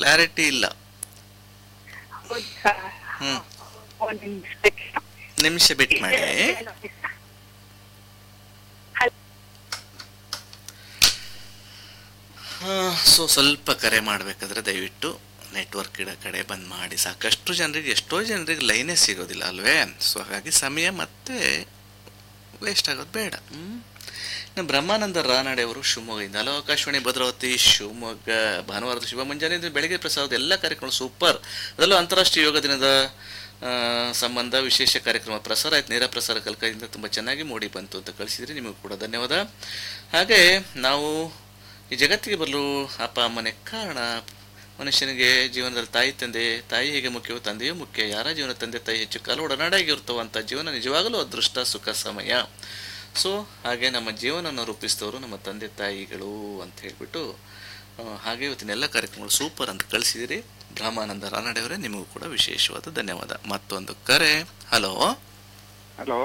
Clarity ಇಲ್ಲ ಹೌದಾ ಹ್ಮ್ ಒಂದ್ ನಿಮಿಷ ನಿಮಿಷ ಬಿಟ್ಟು ಮಾಡಿ ಸೊ ಸ್ವಲ್ಪ ಕರೆ ಮಾಡಬೇಕಾದ್ರೆ ದಯವಿಟ್ಟು ನೆಟ್ವರ್ಕ್ ಇಡೋ ಕಡೆ ಬಂದ್ ಮಾಡಿ ಸಾಕಷ್ಟು ಜನರಿಗೆ ಎಷ್ಟೋ ಜನರಿಗೆ ಲೈನೇ ಸಿಗೋದಿಲ್ಲ ಅಲ್ವೇ ಸೊ ಹಾಗಾಗಿ ಸಮಯ ಮತ್ತೆ ವೇಸ್ಟ್ ಆಗೋದು ಬೇಡ ಹ್ಮ್ ಇನ್ನು ಬ್ರಹ್ಮಾನಂದ ರಾನಡೆ ಅವರು ಶಿವಮೊಗ್ಗದಿಂದ ಹಲೋ ಆಕಾಶವಾಣಿ ಭದ್ರಾವತಿ ಶಿವಮೊಗ್ಗ ಭಾನುವಾರದ ಶುಭ ಮುಂಜಾನೆ ಇದು ಬೆಳಗ್ಗೆ ಪ್ರಸಾರದ ಎಲ್ಲ ಕಾರ್ಯಕ್ರಮ ಸೂಪರ್ ಅದರಲ್ಲೂ ಅಂತಾರಾಷ್ಟ್ರೀಯ ಯೋಗ ದಿನದ ಆ, ಸಂಬಂಧ ವಿಶೇಷ ಕಾರ್ಯಕ್ರಮ ಪ್ರಸಾರ ಆಯ್ತು ನೇರ ಪ್ರಸಾರ ಕಲ್ಕದಿಂದ ತುಂಬ ಚೆನ್ನಾಗಿ ಮೂಡಿ ಬಂತು ಅಂತ ಕಳಿಸಿದ್ರಿ ನಿಮಗೂ ಕೂಡ ಧನ್ಯವಾದ ಹಾಗೆ ನಾವು ಈ ಜಗತ್ತಿಗೆ ಬರಲು ಅಪ್ಪ ಅಮ್ಮನೇ ಕಾರಣ ಮನುಷ್ಯನಿಗೆ ಜೀವನದಲ್ಲಿ ತಾಯಿ ತಂದೆ ತಾಯಿ ಹೇಗೆ ಮುಖ್ಯವೋ ತಂದೆಯೂ ಮುಖ್ಯ ಯಾರ ಜೀವನ ತಂದೆ ತಾಯಿ ಹೆಚ್ಚು ಕಾಲ ಒಡನಾಡಿಯಾಗಿರ್ತವೋ ಅಂತ ಜೀವನ ನಿಜವಾಗಲೂ ಅದೃಷ್ಟ ಸುಖ ಸಮಯ ಸೊ ಹಾಗೆ ನಮ್ಮ ಜೀವನವನ್ನು ರೂಪಿಸಿದವರು ನಮ್ಮ ತಂದೆ ತಾಯಿಗಳು ಅಂತ ಹೇಳ್ಬಿಟ್ಟು ಆ, ಹಾಗೆ ಇವತ್ತಿನ ಎಲ್ಲ ಕಾರ್ಯಕ್ರಮಗಳು ಸೂಪರ್ ಅಂತ ಕಳಿಸಿದಿರಿ ಬ್ರಹ್ಮಾನಂದ ರಾನಡೆಯವರೇ ನಿಮಗೂ ಕೂಡ ವಿಶೇಷವಾದ ಧನ್ಯವಾದ ಮತ್ತೊಂದು ಕರೆ ಹಲೋ ಹಲೋ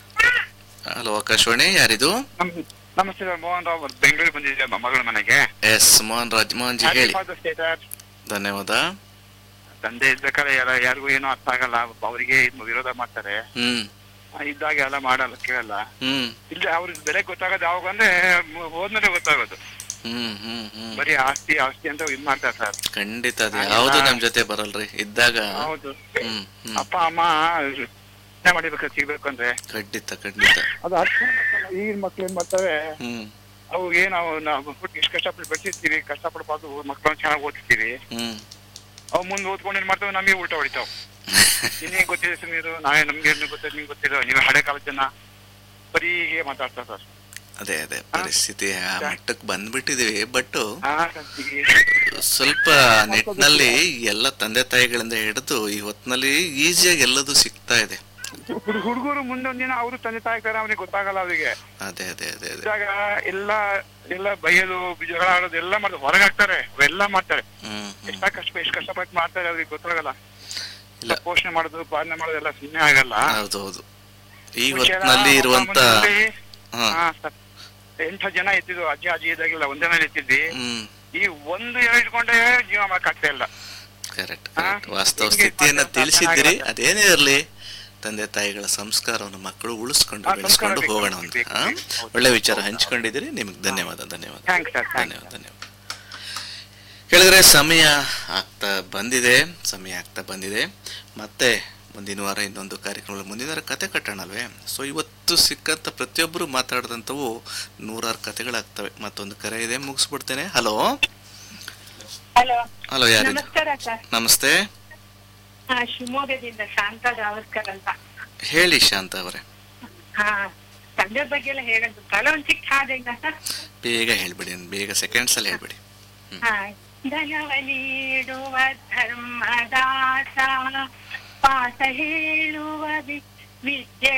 ಹಲೋ ಆಕಾಶವಾಣಿ ಯಾರಿದು ನಮ್ ನಮಸ್ತೆ ಸರ್ ಮೋಹನ್ ರಾವ್ ಅವ್ರು ಬೆಂಗಳೂರು ಬಂದಿದ್ದೆ ಮ- ಮಗಳ ಮನೆಗೆ ಎಸ್ ಮೋಹನ್ ರಾಜ್ ಮೋಹನ್ ಜಿ ಹೇಳಿ ಸರ್ ಧನ್ಯವಾದ ತಂದೆ ಇದ್ದಕಾಲ ಯಾರ ಯಾರಿಗೂ ಏನೂ ಅರ್ಥ ಆಗಲ್ಲ ಅವರಿಗೆ ವಿರೋಧ ಮಾಡ್ತಾರೆ ಹ್ಮ್ ಆ, ಇದ್ದಾಗ ಎಲ್ಲ ಮಾಡಲ್ಲ ಕೇಳಲ್ಲ ಹ್ಮ್ ಇಲ್ಲ ಅವ್ರಿಗೆ ಬೆಲೆ ಗೊತ್ತಾಗೋದು ಯಾವಾಗ ಅಂದ್ರೆ ಮ- ಹೋದ್ಮೇಲೆ ಗೊತ್ತಾಗೋದು ಹ್ಮ್ ಹ್ಮ್ ಹ್ಮ್ ಬರೀ ಆಸ್ತಿ ಆಸ್ತಿ ಅಂತ ಇದ್ ಮಾಡ್ತಾರೆ ಸರ್ ಖಂಡಿತ ಅದು ಯಾವುದು ನಮ್ ಜೊತೆ ಬರಲ್ರಿ ಇದ್ದಾಗ ಹೌದು ಹ್ಮ್ ಹ್ಮ್ ಅಪ್ಪ ಅಮ್ಮ ಯೋಚ್ನೆ ಮಾಡಿಬೇಕು ಸಿಗ್ಬೇಕು ಅಂದ್ರೆ ಖಂಡಿತ ಖಂಡಿತ ಅದು ಅರ್ಥ ಮಾಡ್ಕೊಳ್ಳಲ್ಲ. ಈಗಿನ ಮಕ್ಳು ಏನ್ ಮಾಡ್ತಾರೆ ಹ್ಮ್ ಅವು ಏನ್ ನಾವು ನಾವು ಹುಟ್ಟು ಇಷ್ಟು ಕಷ್ಟಪಟ್ಟು ಬೆಳೆಸಿರ್ತೀವಿ ಕಷ್ಟಪಡ್ಬಾರ್ದು ಮಕ್ಕಳನ್ನ ಚೆನ್ನಾಗಿ ಓದಿಸ್ತೀವಿ ಹ್ಮ್ ಅವು ಮುಂದೆ ಓದ್ಕೊಂಡು ಏನ್ ಮಾಡ್ತಾವೆ ನಮಗೆ ಉಲ್ಟಾ ಹೊಡಿತಾವ್ ನಿನಗೆ ಗೊತ್ತಿದೆ ಸುಮೀರು ನಾವೇ ನಮ್ಗೆ ಏನು ಗೊತ್ತಿದೆ ನಿಮ್ಗೆ ಗೊತ್ತಿಲ್ಲ ನೀವು ಹಳೆ ಕಾಲದ ಜನ ಬರೀ ಹೀಗೆ ಮಾತಾಡ್ತಾರೆ ಸರ್ ಅದೇ ಅದೇ ಪರಿಸ್ಥಿತಿ ಆ ಮಟ್ಟಕ್ಕೆ ಬಂದ್ಬಿಟ್ಟಿದೀವಿ ಬಟ್ ಹಾ ಸರ್, ಈಗ ಸ್ವಲ್ಪ ನಿಟ್ಟಿನಲ್ಲಿ ಎಲ್ಲ ತಂದೆ ತಾಯಿಗಳಿಂದ ಹಿಡಿದು ಈ ಹೊತ್ತಿನಲ್ಲಿ ಈಸಿಯಾಗಿ ಎಲ್ಲದೂ ಸಿಗ್ತಾ ಇದೆ ಹುಡ್- ಹುಡುಗರು ಮುಂದೊಂದ್ ದಿನ ಅವರು ತಂದೆ ತಾಯಿ ತರ ಅವ್ರಿಗೆ ಗೊತ್ತಾಗಲ್ಲ ಅವರಿಗೆ ಅದೇ ಅದೇ ಅದೇ ಅದೇ ಇದ್ದಾಗ ಎಲ್ಲ ಎಲ್ಲ ಬೈಯೋದು ಜಗಳ ಆಡೋದು ಎಲ್ಲ ಮಾಡ್ತಾರೆ ಹೊರಗೆ ಹಾಕ್ತಾರೆ ಅವೆಲ್ಲ ಮಾಡ್ತಾರೆ ಹ್ಮ್ ಹ್ಮ್ ಎಷ್ಟ ಕಷ್ಟ ಎಷ್ಟು ಕಷ್ಟಪಟ್ಟು ಮಾಡ್ತಾರೆ ಅವ್ರಿಗೆ ಗೊತ್ತಾಗಲ್ಲ ಇಲ್ಲ. ಪೋಷಣೆ ಮಾಡೋದು ಪಾಲನೆ ಮಾಡೋದು ಎಲ್ಲ ಸುಮ್ಮನೆ ಆಗಲ್ಲ ಹೌದು ಹೌದು ಈ ಮುಂಚೆ ಎಲ್ಲ ಹೊತ್ತಿನಲ್ಲಿ ಅಪ್ಪ ಇರುವಂತ ಅಮ್ಮನಲ್ಲಿ, ಹಾ ಹಾ ಸರ್ ಎಂಟು ಜನ ಎತ್ತಿದ್ವು ಅಜ್ಜಿ ಅಜ್ಜಿ ಇದ್ದಾಗೆಲ್ಲ ಒಂದೇ ಮೇಲೆ ಎತ್ತಿದ್ವಿ ಹ್ಮ್ ಈ ಒಂದು ಎರಡು ಇಟ್ಕೊಂಡೆ ಜೀವ ಮಾಡಕ್ಕಾಗ್ತಾ ಇಲ್ಲ ಕರೆಕ್ಟ್ ಹಾ? ಕರೆಕ್ಟ್ ವಾಸ್ತವ ಹಿಂಗೆ ಸ್ಥಿತಿಯನ್ನ ಮಾತಾಡ್ತಾ ತಿಳಿಸಿದ್ದೀರಿ ಚೆನ್ನಾಗಿ ಅದೇನೇ ಇರಲಿ ತಂದೆ ತಾಯಿಗಳ ಸಂಸ್ಕಾರವನ್ನು ಮಕ್ಕಳು ಉಳಿಸ್ಕೊಂಡು ಹಾ, ಬೆಳೆಸ್ಕೊಂಡು ಸಂಸ್ಕಾರ ಹೋಗೋಣ ಬೇಕು, ಅಂತ ಬೇಕು, ಹಾ? ಹೌದು. ಒಳ್ಳೆ ವಿಚಾರ ಹಂಚ್ಕೊಂಡಿದ್ದೀರಿ ನಿಮ್ಗೆ ಧನ್ಯವಾದ ಧನ್ಯವಾದ ಥ್ಯಾಂಕ್ಸ್ ಸರ್ ಥ್ಯಾಂಕ್ಸ್ ಧನ್ಯವಾದ ಧನ್ಯವಾದ ಹೇಳಿದ್ರೆ ಸಮಯ ಆಗ್ತಾ ಬಂದಿದೆ ಸಮಯ ಆಗ್ತಾ ಬಂದಿದೆ ಮತ್ತೆ ಮುಂದಿನ ವಾರ ಇನ್ನೊಂದು ಕಾರ್ಯಕ್ರಮ ಮುಂದಿನ ವಾರ ಕತೆ ಕಟ್ಟೋಣಲ್ವೇ ಸೊ ಇವತ್ತು ಸಿಕ್ಕಂತ ಪ್ರತಿಯೊಬ್ಬರು ಮಾತಾಡಿದಂಥವು ನೂರಾರು ಕತೆಗಳಾಗ್ತವೆ ಮತ್ತೊಂದು ಕರೆ ಇದೆ ಮುಗಿಸ್ಬಿಡ್ತೇನೆ ಹಲೋ ಹಲೋ ಹಲೋ ಯಾರಿದು ನಮಸ್ಕಾರ ಸರ್ ನಮಸ್ತೆ ಹಾ ಶಿವಮೊಗ್ಗದಿಂದ ಶಾಂತಾ ಜಾವಸ್ಕರ್ ಅಂತ ಹೇಳಿ ಶಾಂತ ಅವರೇ ಹಾ ತಂದೆ ಬಗ್ಗೆ ಎಲ್ಲ ಹೇಳೋದು ತಲೆ ಒಂದ್ ಚಿಕ್ಕ ಹಾಡಿಲ್ಲ ಸರ್ ಬೇಗ ಹೇಳ್ಬಿಡಿ ಬೇಗ ಸೆಕೆಂಡ್ಸ್ ಅಲ್ಲಿ ಹೇಳ್ಬಿಡಿ ಹಾ ಧನವ ನೀಡುವ ಧರ್ಮದಾಸ ಪಾಠ ಹೇಳುವ ವಿ- ವಿದ್ಯೆ